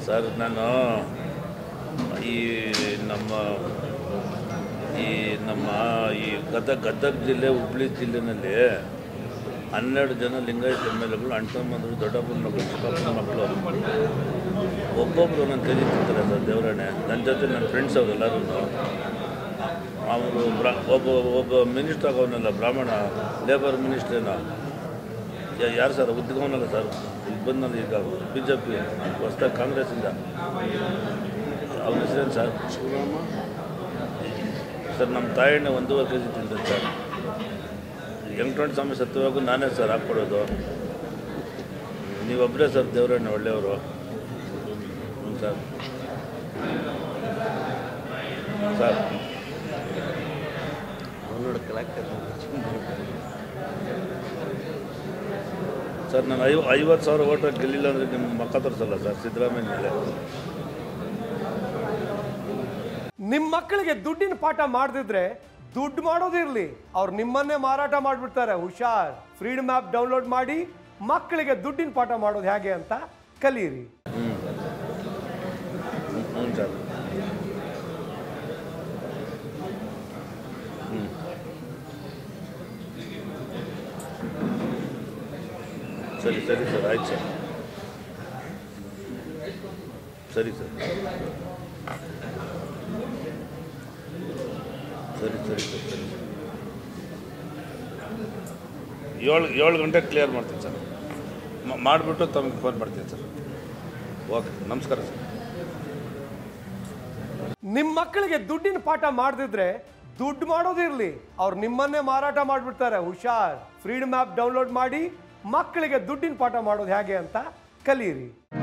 sir ನಾನು ಈ ನಮ್ಮ ಈ ನಮ್ಮ ಈ ಗದಗ ಗದಗ ಜಿಲ್ಲೆ ಹುಬ್ಳಿ ಜಿಲ್ಲೆನಲ್ಲಿ ಹನ್ನೆರಡು ಜನ ಲಿಂಗಾಯತ ಎಮ್ ಎಲ್ ಎಗಳು ಅಣ್ತಮ್ಮಂದರು ದೊಡ್ಡಪ್ಪನ ಮಕ್ಕಳು ಚಿಕ್ಕಪ್ಪನ ಮಕ್ಕಳು ಒಬ್ಬೊಬ್ಬರು ನನ್ನ ಕೈ ತಿಂತಾರೆ ಸರ್ ದೇವರಾಣೆ ನನ್ನ ಜೊತೆ ನನ್ನ ಫ್ರೆಂಡ್ಸ್ ಅವರೆಲ್ಲರೂ ಅವರು ಬ್ರಾ ಒಬ್ಬ ಒಬ್ಬ ಮಿನಿಸ್ಟರ್ ಆಗೋನಲ್ಲ ಬ್ರಾಹ್ಮಣ ಲೇಬರ್ ಮಿನಿಸ್ಟ್ರೇನೋ ಯಾ- ಯಾರು ಸರ್ ಉದ್ಗವನಲ್ಲ ಸರ್ ಈಗ ಬಂದಲ್ಲ ಈಗ ಬಿ ಜೆ ಪಿ ಹೊಸ್ದಾಗಿ ಕಾಂಗ್ರೆಸ್ಸಿಂದ ಅವ್ರ ಹೆಸರೇನು ಸರ್ ಸರ್ ನಮ್ಮ ತಾಯಣ್ಣ ಒಂದೂವರೆ ಕೆ ಜಿ ತಿಂತಾರೆ ಸರ್ ವೆಂಕಟರಮಣ ಸ್ವಾಮಿ ಸತ್ಯವಾಗೂ ನಾನೇ ಸರ್ ಹಾಕ್ಕೊಡೋದು ನೀವೊಬ್ಬರೇ ಸರ್ ದೇವರಣ್ಣ ಒಳ್ಳೆಯವರು ಹ್ಞೂ ಸರ್ ಸರ್ ಸರ್ ನಾನು ಐವ ಐವತ್ತು ಸಾವಿರ ಓಟ್ ಗೆಲ್ಲಿಲ್ಲ ಅಂದರೆ ನಿಮ್ಮ ಮಕ್ಕ ತೋರಿಸಲ್ಲ ಸರ್ ಸಿದ್ದರಾಮಯ್ಯ ಮೇಲೆ ನಿಮ್ಮ ಮಕ್ಕಳಿಗೆ ದುಡ್ಡಿನ ಪಾಠ ಮಾಡದಿದ್ರೆ ದುಡ್ಡು ಮಾಡೋದಿರ್ಲಿ ಅವ್ರು ನಿಮ್ಮನ್ನೇ ಮಾರಾಟ ಮಾಡಿಬಿಡ್ತಾರೆ ಹುಷಾರ್ ಫ್ರೀಡಮ್ ಆ್ಯಪ್ ಡೌನ್ಲೋಡ್ ಮಾಡಿ ಮಕ್ಕಳಿಗೆ ದುಡ್ಡಿನ ಪಾಠ ಮಾಡೋದು ಹೇಗೆ ಅಂತ ಕಲೀರಿ ಹ್ಞೂ ಹ್ಞೂ ಸರ್ ಹ್ಞೂ ಸರಿ ಸರಿ ಸರ್ ಆಯ್ತು ಸರ್ ಸರಿ ಸರ್ ಸರಿ ಸರಿ ಸರ್ ಸರಿ ಏಳು ಏಳು ಗಂಟೆಗೆ ಕ್ಲಿಯರ್ ಮಾಡ್ತೀನಿ ಸರ್ ಮ- ಮಾಡಿಬಿಟ್ಟು ತಮಗೆ ಫೋನ್ ಮಾಡ್ತೀನಿ ಸರ್ ಓಕೆ ನಮಸ್ಕಾರ ಸರ್ ನಿಮ್ಮ ಮಕ್ಕಳಿಗೆ ದುಡ್ಡಿನ ಪಾಠ ಮಾಡದಿದ್ರೆ ದುಡ್ಡು ಮಾಡೋದಿರ್ಲಿ ಅವ್ರು ನಿಮ್ಮನ್ನೇ ಮಾರಾಟ ಮಾಡಿಬಿಡ್ತಾರೆ ಹುಷಾರ್ ಫ್ರೀಡಮ್ ಆ್ಯಪ್ ಡೌನ್ಲೋಡ್ ಮಾಡಿ ಮಕ್ಕಳಿಗೆ ದುಡ್ಡಿನ ಪಾಠ ಮಾಡೋದು ಹೇಗೆ ಅಂತ ಕಲೀರಿ